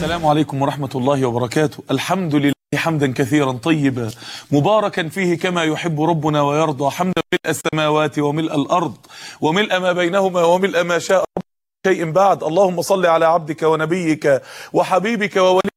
السلام عليكم ورحمة الله وبركاته الحمد لله حمدا كثيرا طيبا مباركا فيه كما يحب ربنا ويرضى حمدا ملء السماوات وملء الأرض وملء ما بينهما وملء ما شاء رب شيء بعد اللهم صل على عبدك ونبيك وحبيبك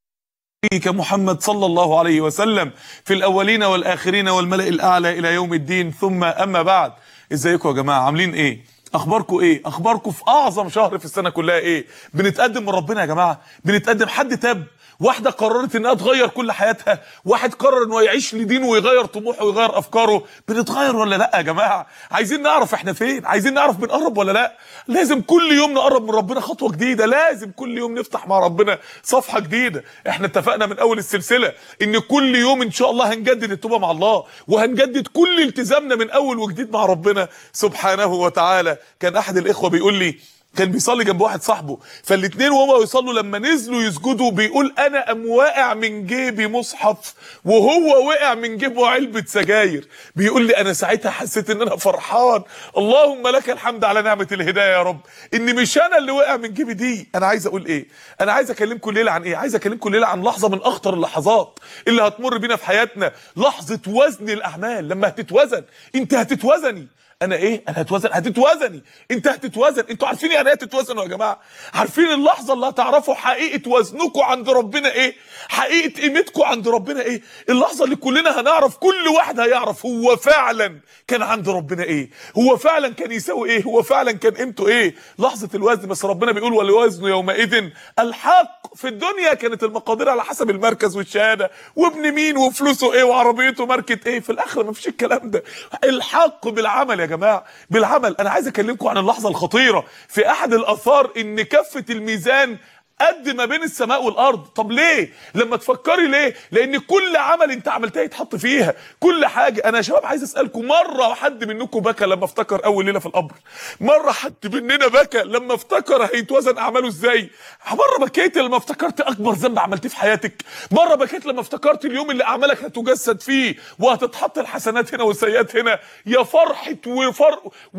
ووليك محمد صلى الله عليه وسلم في الأولين والآخرين والملأ الأعلى إلى يوم الدين ثم أما بعد ازيكم يا جماعة عاملين ايه اخباركم ايه اخباركم في اعظم شهر في السنه كلها ايه بنتقدم من ربنا يا جماعه بنتقدم حد تاب واحده قررت انها تغير كل حياتها واحد قرر انه يعيش لدينه ويغير طموحه ويغير افكاره بنتغير ولا لا يا جماعه عايزين نعرف احنا فين عايزين نعرف بنقرب ولا لا لازم كل يوم نقرب من ربنا خطوه جديده لازم كل يوم نفتح مع ربنا صفحه جديده احنا اتفقنا من اول السلسله ان كل يوم ان شاء الله هنجدد التوبه مع الله وهنجدد كل التزامنا من اول وجديد مع ربنا سبحانه وتعالى كان احد الاخوه بيقول لي كان بيصلي جنب واحد صاحبه فالاثنين وهو يصلوا لما نزلوا يسجدوا بيقول انا ام واقع من جيبي مصحف وهو وقع من جيبه علبه سجاير بيقول لي انا ساعتها حسيت ان انا فرحان اللهم لك الحمد على نعمه الهدايه يا رب ان مش انا اللي وقع من جيبي دي انا عايز اقول ايه انا عايز اكلمكم الليله عن ايه عايز اكلمكم الليله عن لحظه من اخطر اللحظات اللي هتمر بينا في حياتنا لحظه وزن الاعمال لما هتتوزن انت هتتوزني انا ايه انا هتوزن هتتوزني انت هتتوزن انتوا عارفين يعني ايه تتوزنوا يا جماعه عارفين اللحظه اللي هتعرفوا حقيقه وزنكم عند ربنا ايه حقيقه قيمتكم عند ربنا ايه اللحظه اللي كلنا هنعرف كل واحد هيعرف هو فعلا كان عند ربنا ايه هو فعلا كان يساوي ايه هو فعلا كان قيمته ايه لحظه الوزن بس ربنا بيقول والوزن يومئذ الحق في الدنيا كانت المقادير على حسب المركز والشهاده وابن مين وفلوسه ايه وعربيته ماركه ايه في الاخره ما فيش الكلام ده الحق بالعمل يا جماعه بالعمل انا عايز اكلمكم عن اللحظه الخطيره في احد الاثار ان كفه الميزان قد ما بين السماء والارض طب ليه لما تفكري ليه لان كل عمل انت عملتها يتحط فيها كل حاجه انا يا شباب عايز اسالكم مره حد منكم بكى لما افتكر اول ليله في القبر مره حد مننا بكى لما افتكر هيتوزن اعماله ازاي مره بكيت لما افتكرت اكبر ذنب عملتيه في حياتك مره بكيت لما افتكرت اليوم اللي اعمالك هتجسد فيه وهتتحط الحسنات هنا والسيئات هنا يا فرحه وفر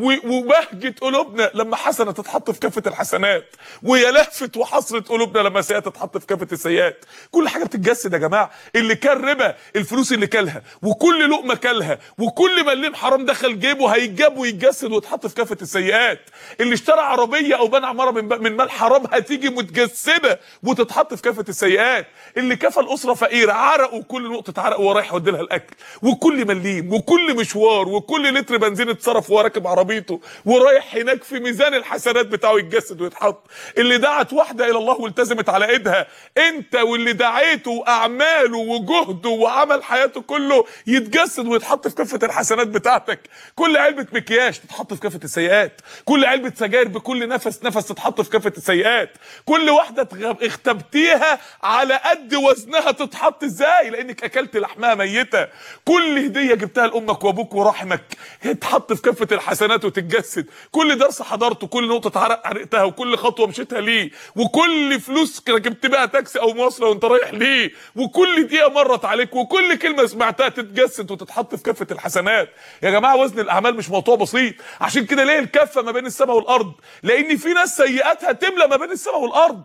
وبهجه قلوبنا لما حسنه تتحط في كفه الحسنات ويا لهفه وحسره قلوبنا لما سيئات تتحط في كافه السيئات كل حاجه بتتجسد يا جماعه اللي كان ربا الفلوس اللي كلها وكل لقمه كلها وكل مليم حرام دخل جيبه هيتجاب ويتجسد ويتحط في كافه السيئات اللي اشترى عربيه او بنى عماره من, من مال حرام هتيجي متجسده وتتحط في كافه السيئات اللي كفى الاسره فقيره عرقوا كل نقطه عرق وهو رايح يودي لها الاكل وكل مليم وكل مشوار وكل لتر بنزين اتصرف وهو راكب عربيته ورايح هناك في ميزان الحسنات بتاعه يتجسد ويتحط اللي دعت واحده الى الله والتزمت على ايدها انت واللي دعيته واعماله وجهده وعمل حياته كله يتجسد ويتحط في كفه الحسنات بتاعتك كل علبه مكياج تتحط في كفه السيئات كل علبه سجاير بكل نفس نفس تتحط في كفه السيئات كل واحده اختبتيها على قد وزنها تتحط ازاي لانك اكلت لحمها ميته كل هديه جبتها لامك وابوك ورحمك تتحط في كفه الحسنات وتتجسد كل درس حضرته كل نقطه عرق عرقتها وكل خطوه مشيتها ليه وكل فلوس ركبت بيها تاكسي او مواصله وانت رايح ليه وكل دقيقه مرت عليك وكل كلمه سمعتها تتجسد وتتحط في كفه الحسنات يا جماعه وزن الاعمال مش موضوع بسيط عشان كده ليه الكفه ما بين السماء والارض لان في ناس سيئاتها تملى ما بين السماء والارض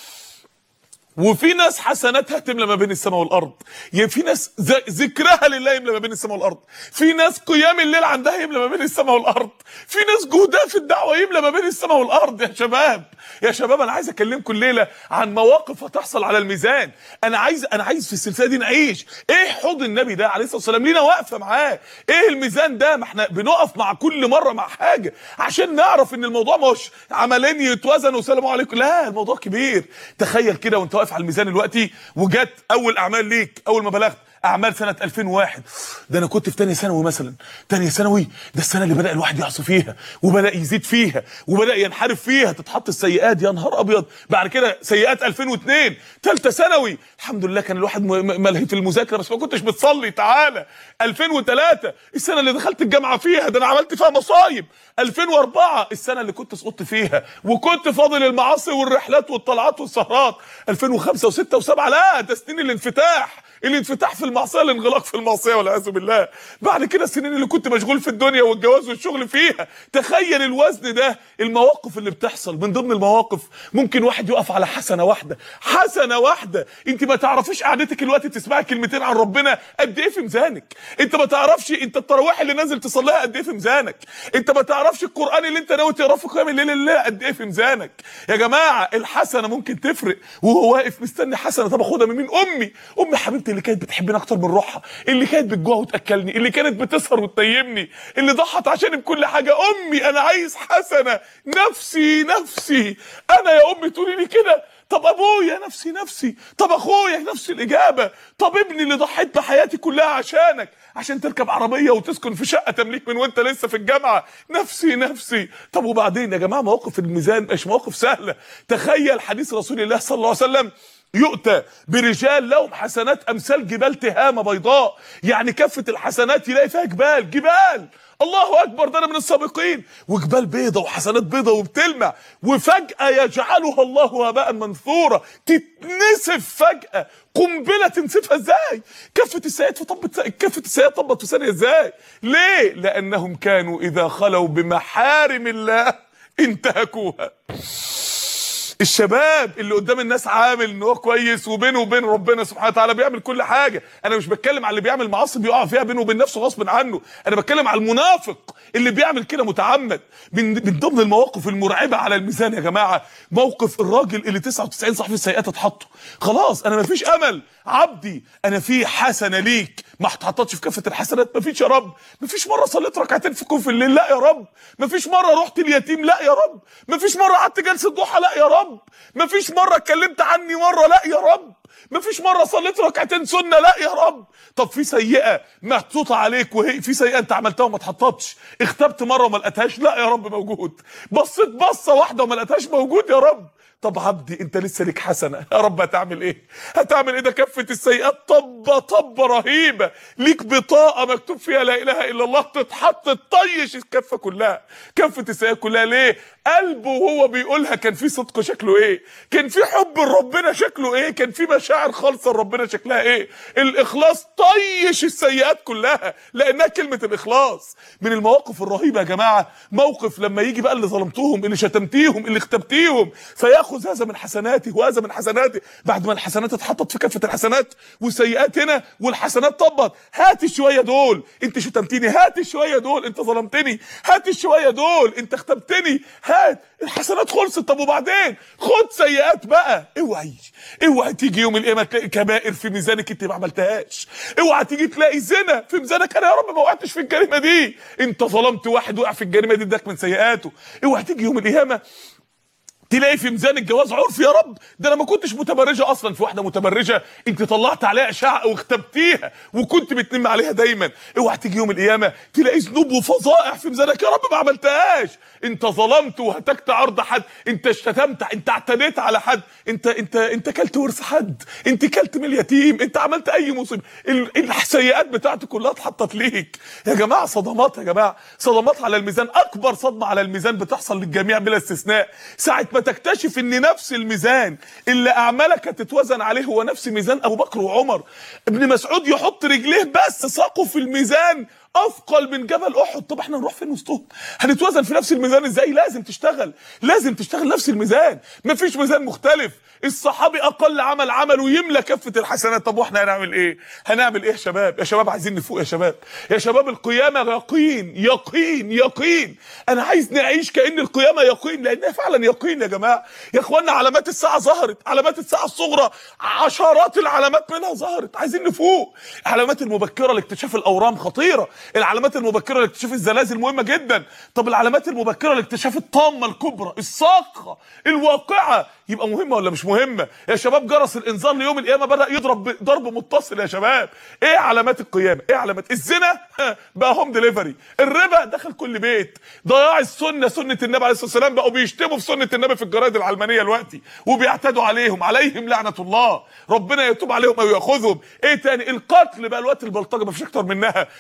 وفي ناس حسناتها تملى ما بين السماء والارض يعني في ناس ذكرها لله يملى ما بين السماء والارض في ناس قيام الليل عندها يملى ما بين السماء والارض في ناس جهدها في الدعوه يملى ما بين السماء والارض يا شباب يا شباب انا عايز اكلمكم الليله عن مواقف هتحصل على الميزان انا عايز انا عايز في السلسله دي نعيش ايه حوض النبي ده عليه الصلاه والسلام لينا واقفه معاه ايه الميزان ده ما احنا بنقف مع كل مره مع حاجه عشان نعرف ان الموضوع مش عملين يتوزنوا وسلام عليكم لا الموضوع كبير تخيل كده وانت واقف على الميزان دلوقتي وجت اول اعمال ليك اول ما بلغت اعمال سنه 2001 ده انا كنت في ثانيه ثانوي مثلا ثانيه ثانوي ده السنه اللي بدا الواحد يعصي فيها وبدا يزيد فيها وبدا ينحرف فيها تتحط السيئات يا نهار ابيض بعد كده سيئات 2002 ثالثه ثانوي الحمد لله كان الواحد ملهي في المذاكره بس ما كنتش بتصلي تعالى 2003 السنه اللي دخلت الجامعه فيها ده انا عملت فيها مصايب 2004 السنه اللي كنت سقطت فيها وكنت فاضل المعاصي والرحلات والطلعات والسهرات 2005 و6 و7 لا ده سنين الانفتاح الانفتاح في المعصيه الانغلاق في المعصيه والعياذ بالله بعد كده السنين اللي كنت مشغول في الدنيا والجواز والشغل فيها تخيل الوزن ده المواقف اللي بتحصل من ضمن المواقف ممكن واحد يقف على حسنه واحده حسنه واحده انت ما تعرفيش قعدتك الوقت تسمعي كلمتين عن ربنا قد ايه في ميزانك انت ما تعرفش انت التراويح اللي نازل تصليها قد ايه في ميزانك انت ما تعرفش القران اللي انت ناوي تقراه في قيام الليل الليله قد ايه في ميزانك يا جماعه الحسنه ممكن تفرق وهو واقف مستني حسنه طب اخدها من مين امي امي حبيبتي اللي كانت بتحبني اكتر من روحها اللي كانت بتجوع وتاكلني اللي كانت بتسهر وتنيمني اللي ضحت عشاني بكل حاجه امي انا عايز حسنه نفسي نفسي انا يا امي تقولي لي كده طب ابويا نفسي نفسي طب اخويا نفس الاجابه طب ابني اللي ضحيت بحياتي كلها عشانك عشان تركب عربيه وتسكن في شقه تمليك من وانت لسه في الجامعه نفسي نفسي طب وبعدين يا جماعه مواقف الميزان مش مواقف سهله تخيل حديث رسول الله صلى الله عليه وسلم يؤتى برجال لهم حسنات امثال جبال تهامه بيضاء يعني كفه الحسنات يلاقي فيها جبال جبال الله اكبر ده انا من السابقين وجبال بيضة وحسنات بيضة وبتلمع وفجأة يجعلها الله هباء منثورا تتنسف فجأة قنبلة تنسفها ازاي كفة السيئات طبت كفة السيئات طبت في ثانية ازاي ليه لانهم كانوا اذا خلوا بمحارم الله انتهكوها الشباب اللي قدام الناس عامل ان هو كويس وبينه وبين ربنا سبحانه وتعالى بيعمل كل حاجه انا مش بتكلم على اللي بيعمل معاصي بيقع فيها بينه وبين نفسه غصب عنه انا بتكلم على المنافق اللي بيعمل كده متعمد من من ضمن المواقف المرعبه على الميزان يا جماعه موقف الراجل اللي 99 صاحب السيئات اتحطوا خلاص انا مفيش امل عبدي انا في حسنه ليك ما اتحطتش في كافه الحسنات مفيش يا رب مفيش مره صليت ركعتين في كوف الليل لا يا رب مفيش مره رحت اليتيم لا يا رب مفيش مره قعدت جلسه ضحى لا يا رب مفيش مره اتكلمت عني مره لا يا رب مفيش مره صليت ركعتين سنه لا يا رب طب في سيئه محطوطه عليك وهي في سيئه انت عملتها وما اتحطتش اختبت مره وما لقيتهاش لا يا رب موجود بصيت بصه واحده وما لقيتهاش موجود يا رب طب عبدي انت لسه ليك حسنه يا رب هتعمل ايه هتعمل ايه ده كفه السيئات طبه طبه رهيبه ليك بطاقه مكتوب فيها لا اله الا الله تتحط تطيش الكفه كلها كفه السيئات كلها ليه قلبه وهو بيقولها كان في صدق شكله ايه كان في حب لربنا شكله ايه كان في مشاعر خالصه لربنا شكلها ايه الاخلاص طيش السيئات كلها لانها كلمه الاخلاص من المواقف الرهيبه يا جماعه موقف لما يجي بقى اللي ظلمتوهم اللي شتمتيهم اللي اختبتيهم فياخذ هذا من حسناته وهذا من حسناته بعد ما الحسنات اتحطت في كفه الحسنات والسيئات هنا والحسنات طبت هات الشويه دول انت شتمتني هات الشويه دول انت ظلمتني هات الشويه دول انت اختبتني هات الحسنات خلصت طب وبعدين خد سيئات بقى اوعي اوعي تيجي يوم القيامه تلاقي كبائر في ميزانك انت ما عملتهاش اوعي تيجي تلاقي زنا في ميزانك انا يا رب ما وقعتش في الجريمه دي انت ظلمت واحد وقع في الجريمه دي اداك من سيئاته اوعي تيجي يوم القيامه تلاقي في ميزان الجواز عرف يا رب ده انا ما كنتش متبرجه اصلا في واحده متبرجه انت طلعت عليها اشعه واختبتيها وكنت بتنم عليها دايما اوعى تيجي يوم القيامه تلاقي ذنوب وفظائع في ميزانك يا رب ما عملتهاش انت ظلمت وهتكت عرض حد انت شتمت انت اعتديت على حد انت انت انت كلت ورث حد انت كلت من اليتيم انت عملت اي مصيبه ال- السيئات بتاعتك كلها اتحطت ليك يا جماعه صدمات يا جماعه صدمات على الميزان اكبر صدمه على الميزان بتحصل للجميع بلا استثناء ساعه ما تكتشف ان نفس الميزان اللي اعمالك هتتوزن عليه هو نفس ميزان ابو بكر وعمر ابن مسعود يحط رجليه بس ساقه في الميزان اثقل من جبل احد طب احنا نروح فين وسطهم هنتوزن في نفس الميزان ازاي لازم تشتغل لازم تشتغل نفس الميزان مفيش ميزان مختلف الصحابي اقل عمل عمله يملى كفه الحسنات طب واحنا هنعمل ايه هنعمل ايه يا شباب يا شباب عايزين نفوق يا شباب يا شباب القيامه يقين يقين يقين انا عايز نعيش كان القيامه يقين لانها فعلا يقين يا جماعه يا اخوانا علامات الساعه ظهرت علامات الساعه الصغرى عشرات العلامات منها ظهرت عايزين نفوق العلامات المبكره لاكتشاف الاورام خطيره العلامات المبكره لاكتشاف الزلازل مهمه جدا طب العلامات المبكره لاكتشاف الطامه الكبرى الصاخه الواقعه يبقى مهمه ولا مش مهمه يا شباب جرس الانذار ليوم القيامه بدا يضرب ضرب متصل يا شباب ايه علامات القيامه ايه علامات الزنا بقى هوم ديليفري الربا دخل كل بيت ضياع السنه سنه النبي عليه الصلاه والسلام بقوا بيشتموا في سنه النبي في الجرايد العلمانيه دلوقتي وبيعتدوا عليهم عليهم لعنه الله ربنا يتوب عليهم او ياخذهم ايه تاني القتل بقى الوقت البلطجه مفيش اكتر منها ال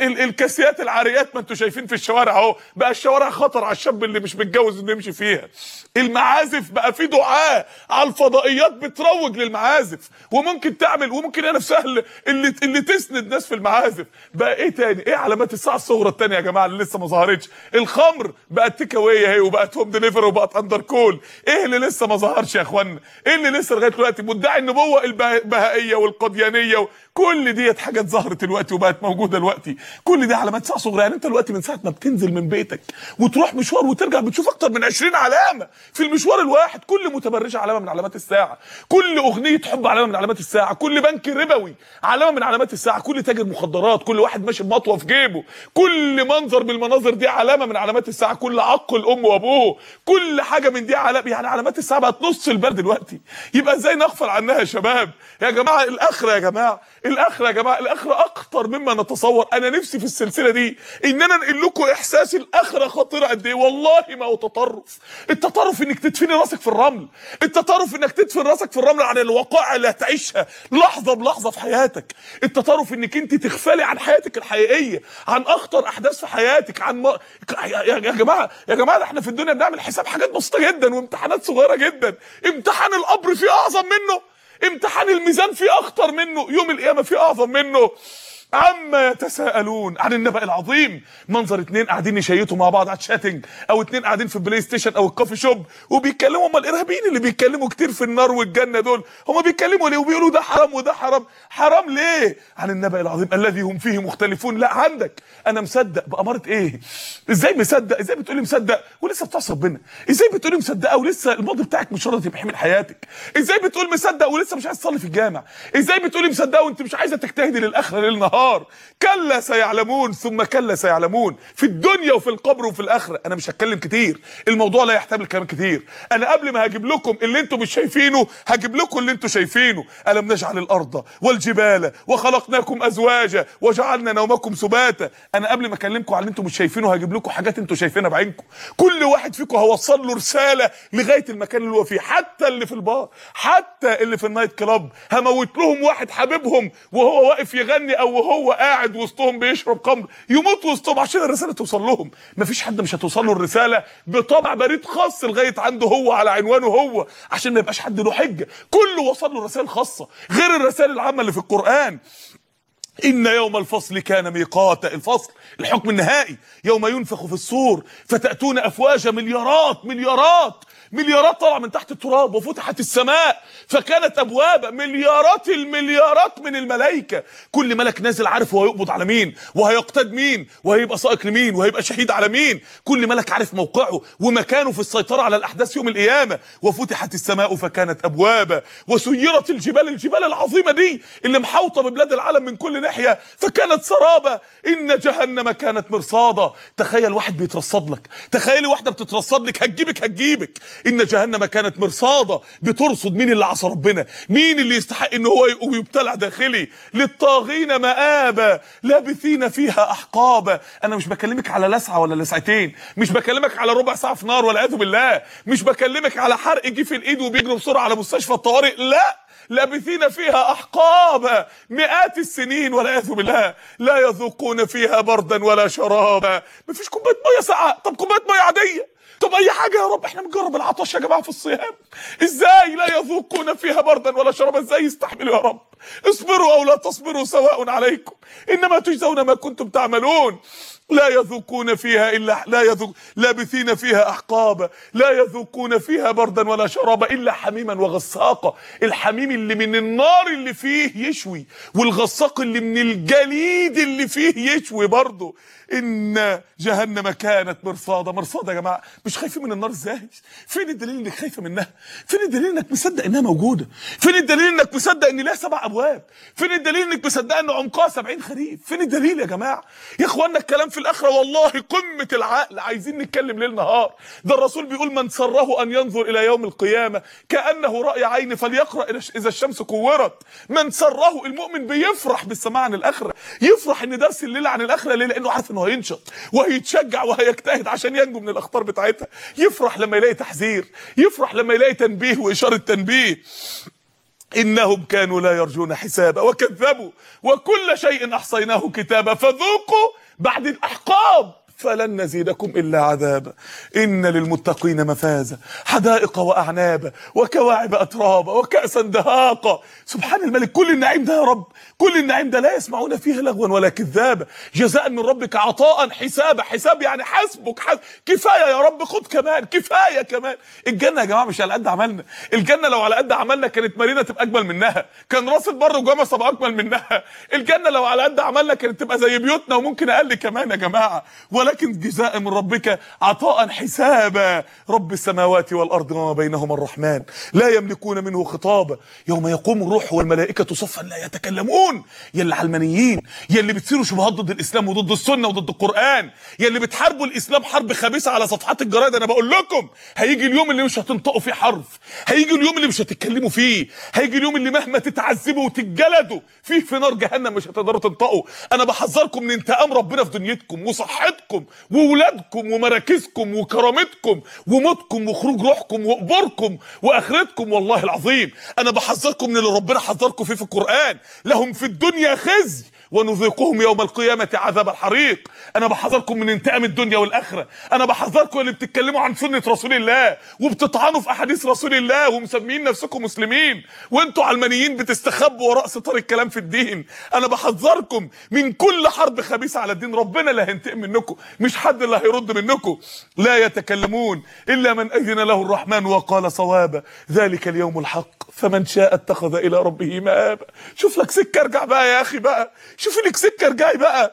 ال الكاسيات العاريات ما انتوا شايفين في الشوارع اهو بقى الشوارع خطر على الشاب اللي مش متجوز انه يمشي فيها المعازف بقى في دعاة على الفضائيات بتروج للمعازف وممكن تعمل وممكن هي نفسها اللي اللي, اللي تسند ناس في المعازف بقى ايه تاني ايه علامات الساعه الصغرى التانية يا جماعه اللي لسه ما ظهرتش الخمر بقت تيك اواي اهي وبقت هوم ديليفري وبقت اندر كول ايه اللي لسه ما ظهرش يا اخوانا ايه اللي لسه لغايه دلوقتي مدعي النبوه البهائيه والقديانيه كل ديت حاجات ظهرت دلوقتي وبقت موجوده دلوقتي كل دي علامات ساعه صغرى يعني انت دلوقتي من ساعه ما بتنزل من بيتك وتروح مشوار وترجع بتشوف اكتر من 20 علامه في المشوار الواحد كل متبرجه علامه من علامات الساعه كل اغنيه حب علامه من علامات الساعه كل بنك ربوي علامه من علامات الساعه كل تاجر مخدرات كل واحد ماشي بمطوه في جيبه كل منظر من المناظر دي علامه من علامات الساعه كل عق الام وابوه كل حاجه من دي علامه يعني علامات الساعه بقت نص البلد دلوقتي يبقى ازاي نغفل عنها يا شباب يا جماعه الاخره يا جماعه الاخره يا جماعه الاخره اكتر مما نتصور انا نفسي في السلسله دي ان انا انقل لكم احساس الاخره خطيره قد ايه والله ما هو تطرف التطرف انك تدفني راسك في الرمل التطرف انك تدفن راسك في الرمل عن الوقائع اللي هتعيشها لحظه بلحظه في حياتك التطرف انك انت تغفلي عن حياتك الحقيقيه عن اخطر احداث في حياتك عن م... يا يا جماعه يا جماعه احنا في الدنيا بنعمل حساب حاجات بسيطه جدا وامتحانات صغيره جدا امتحان القبر فيه اعظم منه امتحان الميزان فيه اخطر منه يوم القيامه فيه اعظم منه عما يتساءلون عن النبأ العظيم منظر اتنين قاعدين يشيتوا مع بعض على الشاتنج او اتنين قاعدين في البلاي ستيشن او الكافي شوب وبيتكلموا هم الارهابيين اللي بيتكلموا كتير في النار والجنه دول هم بيتكلموا ليه وبيقولوا ده حرام وده حرام حرام ليه عن النبأ العظيم الذي هم فيه مختلفون لا عندك انا مصدق بأمارة ايه ازاي مصدق ازاي بتقولي مصدق ولسه بتعصي ربنا ازاي بتقولي مصدقه ولسه الماضي بتاعك مش راضي تمحي من حياتك ازاي بتقول مصدق ولسه مش عايز تصلي في الجامع ازاي بتقولي مصدقه وانت مش عايزه تجتهدي للاخره ليل نهار كلا سيعلمون ثم كلا سيعلمون في الدنيا وفي القبر وفي الاخره انا مش هتكلم كتير الموضوع لا يحتمل كلام كتير انا قبل ما هجيب لكم اللي انتم مش شايفينه هجيب لكم اللي انتم شايفينه الم نجعل الارض والجبال وخلقناكم ازواجا وجعلنا نومكم سباتا انا قبل ما اكلمكم على اللي انتم مش شايفينه هجيب لكم حاجات انتم شايفينها بعينكم كل واحد فيكم هوصل له رساله لغايه المكان اللي هو فيه حتى اللي في البار حتى اللي في النايت كلاب هموت لهم واحد حبيبهم وهو واقف يغني او وهو قاعد وسطهم بيشرب خمر يموت وسطهم عشان الرساله توصل لهم مفيش حد مش هتوصل له الرساله بطبع بريد خاص لغايه عنده هو على عنوانه هو عشان ما يبقاش حد له حجه كله وصل له رسائل خاصه غير الرسائل العامه اللي في القران إن يوم الفصل كان ميقاتا الفصل الحكم النهائي يوم ينفخ في الصور فتأتون أفواجا مليارات مليارات مليارات طالعه من تحت التراب وفتحت السماء فكانت ابواب مليارات المليارات من الملائكه كل ملك نازل عارف هو هيقبض على مين وهيقتاد مين وهيبقى سائق لمين وهيبقى شهيد على مين كل ملك عارف موقعه ومكانه في السيطره على الاحداث يوم القيامه وفتحت السماء فكانت ابوابا وسيرت الجبال الجبال العظيمه دي اللي محوطه ببلاد العالم من كل ناحيه فكانت سرابا ان جهنم كانت مرصادا تخيل واحد بيترصد لك تخيلي واحده بتترصد لك هتجيبك هتجيبك ان جهنم كانت مرصاده بترصد مين اللي عصى ربنا مين اللي يستحق ان هو يبتلع داخلي للطاغين مآبا لابثين فيها احقابا انا مش بكلمك على لسعه ولا لسعتين مش بكلمك على ربع ساعه في نار والعياذ بالله مش بكلمك على حرق جه في الايد وبيجروا بسرعه على مستشفى الطوارئ لا لابثين فيها احقابا مئات السنين والعياذ بالله لا يذوقون فيها بردا ولا شرابا مفيش كوبايه ميه ساقعه طب كوبايه ميه عاديه طب اي حاجه يا رب احنا بنجرب العطش يا جماعه في الصيام ازاي لا يذوقون فيها بردا ولا شرابا ازاي يستحملوا يا رب اصبروا او لا تصبروا سواء عليكم انما تجزون ما كنتم تعملون لا يذوقون فيها الا لا يذوق لابثين فيها احقابا لا يذوقون فيها بردا ولا شرابا الا حميما وغساقا الحميم اللي من النار اللي فيه يشوي والغساق اللي من الجليد اللي فيه يشوي برضه ان جهنم كانت مرصاده مرصاده يا جماعه مش خايفين من النار ازاي فين الدليل انك خايفه منها فين الدليل انك مصدق انها موجوده فين الدليل انك مصدق ان لها سبع ابواب فين الدليل انك مصدق ان عمقها 70 خريف فين الدليل يا جماعه يا اخوانا الكلام في الاخره والله قمه العقل عايزين نتكلم ليل نهار ده الرسول بيقول من سره ان ينظر الى يوم القيامه كانه راي عين فليقرا اذا الشمس كورت من سره المؤمن بيفرح بالسماع عن الاخره يفرح ان درس الليله عن الاخره ليه لانه عارف انه هينشط وهيتشجع وهيجتهد عشان ينجو من الاخطار بتاعتها يفرح لما يلاقي تحذير يفرح لما يلاقي تنبيه واشاره تنبيه إنهم كانوا لا يرجون حسابا وكذبوا وكل شيء أحصيناه كتابا فذوقوا بعد الأحقاب فلن نزيدكم إلا عذابا إن للمتقين مفازا حدائق وأعنابا وكواعب أترابا وكأسا دهاقا سبحان الملك كل النعيم ده يا رب كل النعيم ده لا يسمعون فيه لغوا ولا كذابا جزاء من ربك عطاء حسابا حساب يعني حسبك حسب كفاية يا رب خد كمان كفاية كمان الجنة يا جماعة مش على قد عملنا الجنة لو على قد عملنا كانت مارينا تبقى أجمل منها كان راس البر وجمصة تبقى أجمل منها الجنة لو على قد عملنا كانت تبقى زي بيوتنا وممكن أقل كمان يا جماعة ولكن جزاء من ربك عطاء حسابا رب السماوات والأرض وما بينهما الرحمن لا يملكون منه خطابا يوم يقوم الروح والملائكة صفا لا يتكلمون يا اللي علمانيين يا اللي بتصيروا شبهات ضد الإسلام وضد السنة وضد القرآن يا اللي بتحاربوا الإسلام حرب خبيثة على صفحات الجرايد أنا بقول لكم هيجي اليوم اللي مش هتنطقوا فيه حرف هيجي اليوم اللي مش هتتكلموا فيه هيجي اليوم اللي مهما تتعذبوا وتتجلدوا فيه في نار جهنم مش هتقدروا تنطقوا انا بحذركم من انتقام ربنا في دنيتكم وصحتكم وولادكم ومراكزكم وكرامتكم وموتكم وخروج روحكم وقبوركم واخرتكم والله العظيم انا بحذركم من اللي ربنا حذركم فيه في القران لهم في الدنيا خزي ونذيقهم يوم القيامة عذاب الحريق أنا بحذركم من انتقام الدنيا والآخرة أنا بحذركم اللي بتتكلموا عن سنة رسول الله وبتطعنوا في أحاديث رسول الله ومسميين نفسكم مسلمين وانتوا علمانيين بتستخبوا وراء ستار الكلام في الدين أنا بحذركم من كل حرب خبيثة على الدين ربنا اللي هينتقم منكم مش حد اللي هيرد منكم لا يتكلمون إلا من أذن له الرحمن وقال صوابا ذلك اليوم الحق فمن شاء اتخذ إلى ربه مآبا شوف لك سكة ارجع بقى يا أخي بقى شوف لك سكة ارجعي بقى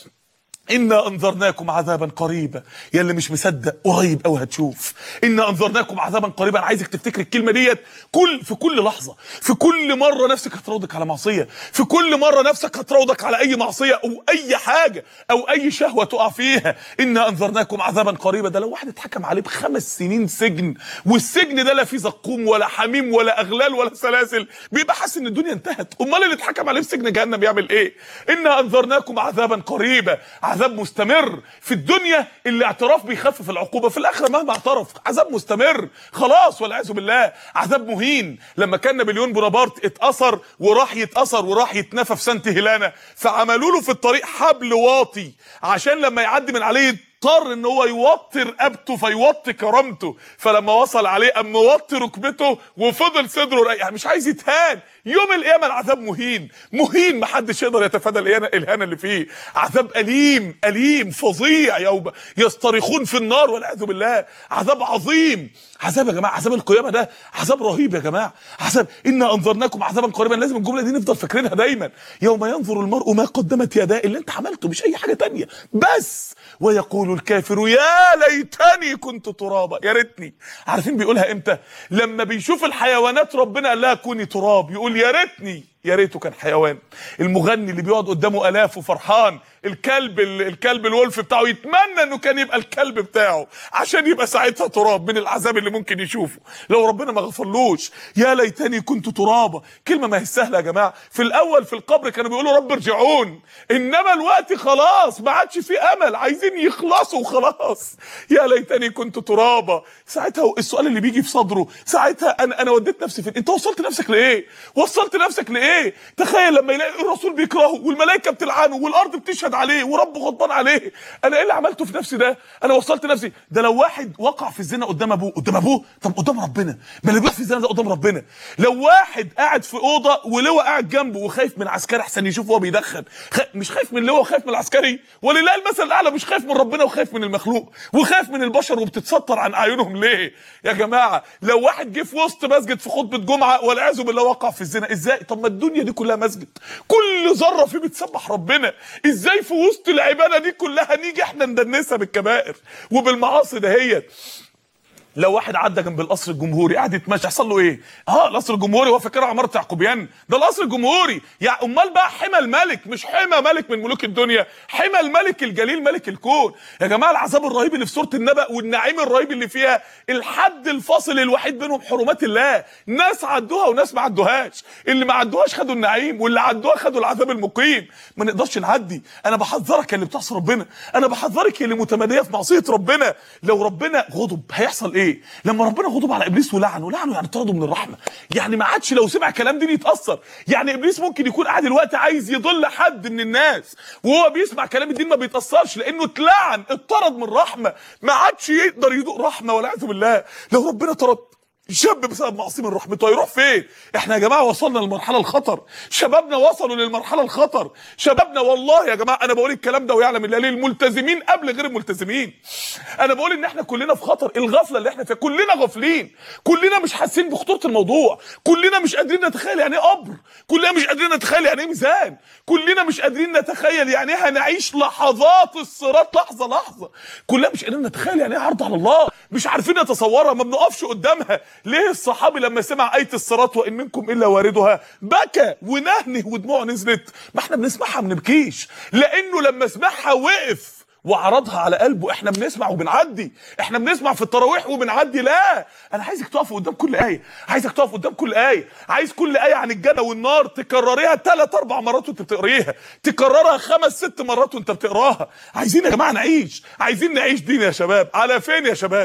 إنا أنذرناكم عذابا قريبا يا اللي مش مصدق قريب قوي هتشوف إنا أنذرناكم عذابا قريبا أنا عايزك تفتكر الكلمة ديت كل في كل لحظة في كل مرة نفسك هتراودك على معصية في كل مرة نفسك هتراودك على أي معصية أو أي حاجة أو أي شهوة تقع فيها إنا أنذرناكم عذابا قريبا ده لو واحد اتحكم عليه بخمس سنين سجن والسجن ده لا فيه زقوم ولا حميم ولا أغلال ولا سلاسل بيبقى حاسس إن الدنيا انتهت أمال اللي اتحكم عليه بسجن جهنم يعمل إيه إنا أنذرناكم عذابا قريبا عذاب مستمر في الدنيا اللي اعتراف بيخفف العقوبه في الاخره مهما اعترف عذاب مستمر خلاص والعياذ بالله عذاب مهين لما كان نابليون بونابرت اتاثر وراح يتاثر وراح يتنفى في سانت هيلانا فعملوا له في الطريق حبل واطي عشان لما يعدي من عليه اضطر ان هو يوطي رقبته فيوطي كرامته فلما وصل عليه قام موطي ركبته وفضل صدره رايق يعني مش عايز يتهان يوم القيامه العذاب مهين مهين محدش يقدر يتفادى الاهانه الاهانه اللي فيه عذاب اليم اليم فظيع يوم يصطرخون في النار والعياذ بالله عذاب عظيم عذاب يا جماعه عذاب القيامه ده عذاب رهيب يا جماعه عذاب انا انذرناكم عذابا قريبا لازم الجمله دي نفضل فاكرينها دايما يوم ينظر المرء ما قدمت يداه اللي انت عملته مش اي حاجه تانية بس ويقول الكافر يا ليتني كنت ترابا يا ريتني عارفين بيقولها امتى لما بيشوف الحيوانات ربنا قال لها كوني تراب يقول يا ريتني يا ريته كان حيوان المغني اللي بيقعد قدامه الاف وفرحان الكلب الكلب الولف بتاعه يتمنى انه كان يبقى الكلب بتاعه عشان يبقى ساعتها تراب من العذاب اللي ممكن يشوفه لو ربنا ما غفرلوش يا ليتني كنت ترابا كلمه ما هي سهله يا جماعه في الاول في القبر كانوا بيقولوا رب ارجعون انما الوقت خلاص ما عادش في امل عايزين يخلصوا وخلاص يا ليتني كنت ترابا ساعتها السؤال اللي بيجي في صدره ساعتها انا انا وديت نفسي فين انت وصلت نفسك لايه وصلت نفسك لايه ايه تخيل لما يلاقي الرسول بيكرهه والملائكه بتلعنه والارض بتشهد عليه وربه غضبان عليه انا ايه اللي عملته في نفسي ده انا وصلت نفسي ده لو واحد وقع في الزنا قدام ابوه قدام ابوه طب قدام ربنا ما اللي بيقع في الزنا ده قدام ربنا لو واحد قاعد في اوضه ولواء قاعد جنبه وخايف من عسكري احسن يشوف وهو بيدخن خ... مش خايف من اللواء وخايف من العسكري ولله المثل الاعلى مش خايف من ربنا وخايف من المخلوق وخايف من البشر وبتتستر عن اعينهم ليه يا جماعه لو واحد جه في وسط مسجد في خطبه جمعه والعياذ بالله وقع في الزنا ازاي طب ما الدنيا دي كلها مسجد كل ذره فيه بتسبح ربنا ازاي في وسط العباده دي كلها نيجي احنا ندنسها بالكبائر وبالمعاصي دهيت لو واحد عدى جنب القصر الجمهوري قاعد يتمشى يحصل له ايه؟ اه القصر الجمهوري هو فاكرها عماره يعقوبيان ده القصر الجمهوري يعني امال بقى حمى الملك مش حمى ملك من ملوك الدنيا حمى الملك الجليل ملك الكون يا جماعه العذاب الرهيب اللي في سوره النبأ والنعيم الرهيب اللي فيها الحد الفاصل الوحيد بينهم حرمات الله ناس عدوها وناس ما عدوهاش اللي ما عدوهاش خدوا النعيم واللي عدوها خدوا العذاب المقيم ما نقدرش نعدي انا بحذرك يا اللي بتعصي ربنا انا بحذرك يا اللي متماديه في معصيه ربنا لو ربنا غضب هيحصل ايه ايه لما ربنا غضب على ابليس ولعنه لعنه يعني طرده من الرحمه يعني ما عادش لو سمع كلام دين يتاثر يعني ابليس ممكن يكون قاعد دلوقتي عايز يضل حد من الناس وهو بيسمع كلام الدين ما بيتاثرش لانه اتلعن اتطرد من الرحمه ما عادش يقدر يدوق رحمه والعياذ بالله لو ربنا طرد شاب بسبب معصيه من رحمته هيروح فين احنا يا جماعه وصلنا للمرحله الخطر شبابنا وصلوا للمرحله الخطر شبابنا والله يا جماعه انا بقول الكلام ده ويعلم الله ليه الملتزمين قبل غير الملتزمين انا بقول ان احنا كلنا في خطر الغفله اللي احنا فيها كلنا غافلين كلنا مش حاسين بخطوره الموضوع كلنا مش قادرين نتخيل يعني ايه قبر كلنا مش قادرين نتخيل يعني ايه ميزان كلنا مش قادرين نتخيل يعني ايه هنعيش لحظات الصراط لحظه لحظه كلنا مش قادرين نتخيل يعني ايه عرض على الله مش عارفين نتصورها ما بنقفش قدامها ليه الصحابي لما سمع آية الصراط وإن منكم إلا واردها بكى ونهنه ودموعه نزلت ما احنا بنسمعها ما بنبكيش لأنه لما سمعها وقف وعرضها على قلبه احنا بنسمع وبنعدي احنا بنسمع في التراويح وبنعدي لا انا عايزك تقف قدام كل ايه عايزك تقف قدام كل ايه عايز كل ايه عن الجنه والنار تكرريها ثلاث اربع مرات وانت بتقريها تكررها خمس ست مرات وانت بتقراها عايزين يا جماعه نعيش عايزين نعيش دين يا شباب على فين يا شباب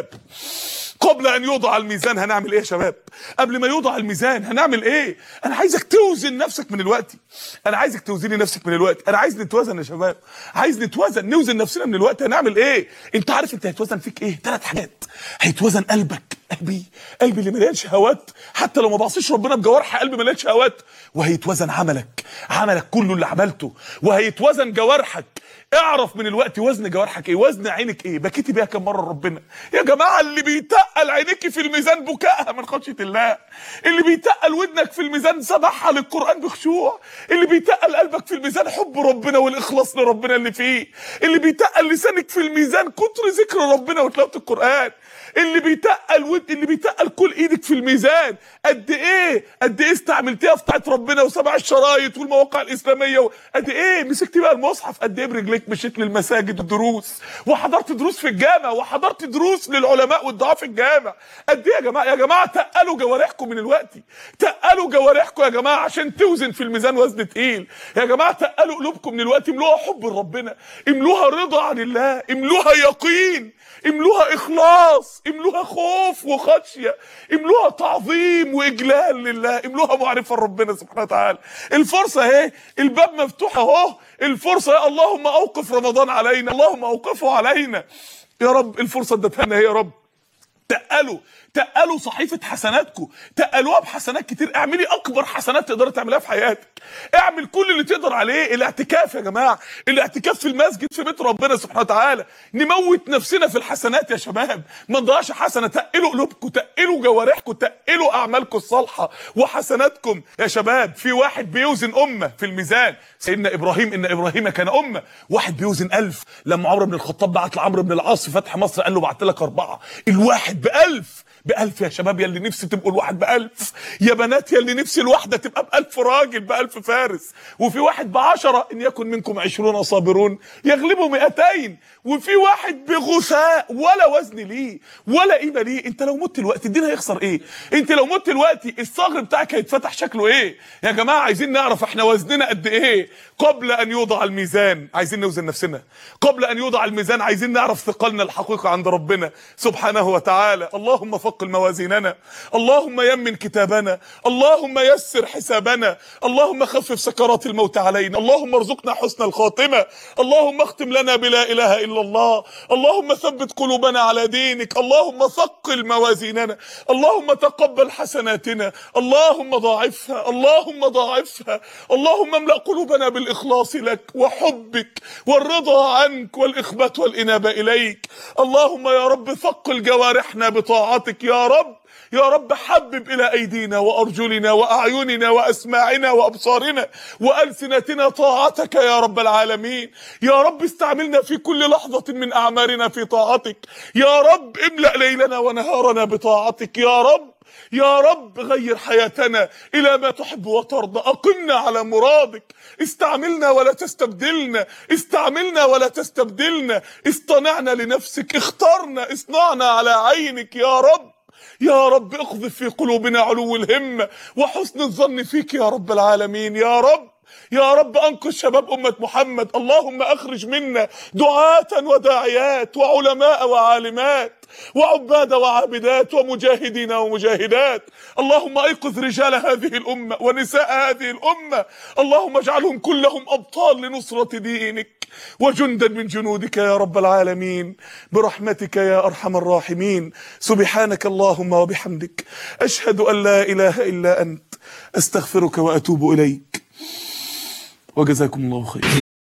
قبل ان يوضع الميزان هنعمل ايه يا شباب قبل ما يوضع الميزان هنعمل ايه انا عايزك توزن نفسك من الوقت انا عايزك توزني نفسك من الوقت انا عايز نتوازن يا شباب عايز نتوازن نوزن نفسنا من الوقت هنعمل ايه انت عارف انت هيتوزن فيك ايه ثلاث حاجات هيتوزن قلبك قلبي قلبي اللي مليان شهوات حتى لو ما بعصيش ربنا بجوارح قلبي مليان شهوات وهيتوزن عملك عملك كله اللي عملته وهيتوزن جوارحك اعرف من الوقت وزن جوارحك ايه وزن عينك ايه بكيتي بيها كم مره ربنا يا جماعه اللي بيتقل عينيك في الميزان بكائها من خشيه الله اللي بيتقل ودنك في الميزان سبحها للقران بخشوع اللي بيتقل قلبك في الميزان حب ربنا والاخلاص لربنا اللي فيه اللي بيتقل لسانك في الميزان كتر ذكر ربنا وتلاوه القران اللي بيتقل ود اللي بيتقل كل ايدك في الميزان قد ايه قد ايه استعملتيها في طاعه ربنا وسمع الشرايط والمواقع الاسلاميه قد ايه مسكتي بقى المصحف قد ايه برجليك مشيت للمساجد الدروس وحضرت دروس في الجامع وحضرت دروس للعلماء والدعاء في الجامع قد ايه يا جماعه يا جماعه تقلوا جوارحكم من الوقت تقلوا جوارحكم يا جماعه عشان توزن في الميزان وزن تقيل يا جماعه تقلوا قلوبكم من الوقت املوها حب لربنا املوها رضا عن الله املوها يقين املوها اخلاص املوها خوف وخشيه املوها تعظيم واجلال لله املوها معرفه لربنا سبحانه وتعالى الفرصه اهي الباب مفتوح اهو الفرصه يا اللهم اوقف رمضان علينا اللهم اوقفه علينا يا رب الفرصه اديتها لنا يا رب تقلوا تقلوا صحيفه حسناتكم تقلوها بحسنات كتير اعملي اكبر حسنات تقدر تعملها في حياتك اعمل كل اللي تقدر عليه الاعتكاف يا جماعه الاعتكاف في المسجد في بيت ربنا سبحانه وتعالى نموت نفسنا في الحسنات يا شباب ما نضيعش حسنه تقلوا قلوبكم تقلوا جوارحكم تقلوا اعمالكم الصالحه وحسناتكم يا شباب في واحد بيوزن امه في الميزان سيدنا ابراهيم ان ابراهيم كان امه واحد بيوزن ألف لما عمرو بن الخطاب بعت لعمرو بن العاص في فتح مصر قال له بعت لك اربعه الواحد بألف بألف يا شباب يا اللي نفسي تبقوا الواحد بألف يا بنات يا اللي نفسي الواحدة تبقى بألف راجل بألف فارس وفي واحد بعشرة إن يكن منكم عشرون صابرون يغلبوا مئتين وفي واحد بغثاء ولا وزن ليه ولا قيمة ليه انت لو مت الوقت الدين هيخسر ايه انت لو مت الوقت الصغر بتاعك هيتفتح شكله ايه يا جماعة عايزين نعرف احنا وزننا قد ايه قبل ان يوضع الميزان عايزين نوزن نفسنا قبل ان يوضع الميزان عايزين نعرف ثقلنا الحقيقة عند ربنا سبحانه وتعالى اللهم ثقل موازيننا اللهم يمن كتابنا اللهم يسر حسابنا اللهم خفف سكرات الموت علينا اللهم ارزقنا حسن الخاتمة اللهم اختم لنا بلا اله الا الله اللهم ثبت قلوبنا على دينك اللهم ثقل موازيننا اللهم تقبل حسناتنا اللهم ضاعفها اللهم ضاعفها اللهم املأ قلوبنا بالاخلاص لك وحبك والرضا عنك والاخبات والانابه اليك اللهم يا رب ثقل جوارحنا بطاعتك يا رب يا رب حبب الى ايدينا وارجلنا واعيننا واسماعنا وابصارنا والسنتنا طاعتك يا رب العالمين يا رب استعملنا في كل لحظه من اعمارنا في طاعتك يا رب املا ليلنا ونهارنا بطاعتك يا رب يا رب غير حياتنا الى ما تحب وترضى اقمنا على مرادك استعملنا ولا تستبدلنا استعملنا ولا تستبدلنا اصطنعنا لنفسك اخترنا اصنعنا على عينك يا رب يا رب اقذف في قلوبنا علو الهمة وحسن الظن فيك يا رب العالمين يا رب يا رب انقذ شباب امه محمد اللهم اخرج منا دعاة وداعيات وعلماء وعالمات وعباد وعابدات ومجاهدين ومجاهدات اللهم ايقظ رجال هذه الامه ونساء هذه الامه اللهم اجعلهم كلهم ابطال لنصره دينك وجندا من جنودك يا رب العالمين برحمتك يا ارحم الراحمين سبحانك اللهم وبحمدك اشهد ان لا اله الا انت استغفرك واتوب اليك وجزاكم الله خيرا